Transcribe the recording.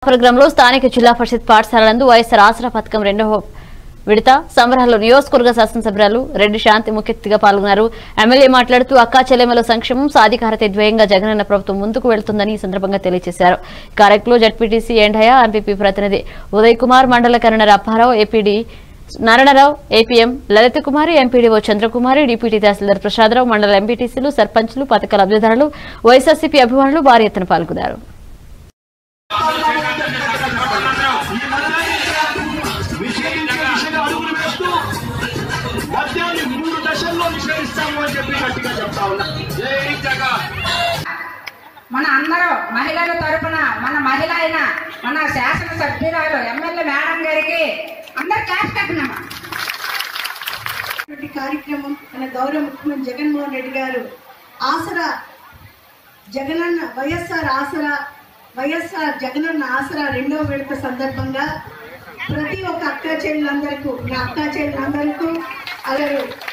ప్రోగ్రాంలో స్థానిక జిల్లా పరిషత్ పాఠశాల నందు వైఎస్ఆర్ ఆసరా పథకం రెండవ విడత సంబరాల్లో నియోజకవర్గ శాసనసభ్యులు రెడ్డి శాంతి ముఖ్య అతిథిగా పాల్గొన్నారు ఎమ్మెల్యే మాట్లాడుతూ అక్కా చెల్లెమల సంక్షేమం సాధికారత ధ్యేయంగా జగనన్న ప్రభుత్వం ముందుకు వెళ్తుందని ఈ సందర్భంగా తెలియజేశారు ఈ కార్యక్రమంలో జడ్పీటీసీ ఎండయ ఆర్పీపీ ప్రతినిధి ఉదయ్ కుమార్ మండల Karuna Apparao APD Narayanarao APM Lalitha Kumari MPDO Chandrakumari deputy tahsildar Prasadarao మండల ఎంపీటీసీలు సర్పంచ్లు పథక లబ్దిదారులు వైఎస్ఆర్సీపీ అభిమానులు భారీ ఎత్తున పాల్గొన్నారు నిషేధించే దిశగా అడుగులు వేస్తూ మద్యాన్ని మూడు దశల్లో నిషేధిస్తాము అని చెప్పి గట్టిగా చెప్తా ఉన్నా జై జగన్ మన అందరూ మహిళల తరపున మన మహిళ అయిన మన శాసన సభ్యురాలు ఎమ్మెల్యే మేడం గారికి అందరు క్లాస్ కట్టినామా ఇటువంటి కార్యక్రమం మన గౌరవ ముఖ్యమంత్రి జగన్మోహన్ రెడ్డి గారు ఆసరా జగనన్న వైఎస్ఆర్ ఆసరా వైఎస్ఆర్ జగనన్న ఆసరా రెండవ విడత సందర్భంగా ప్రతి ఒక్క అక్కా చెల్లెలందరికీ నా అక్కా చెల్లెలందరికీ అలాగే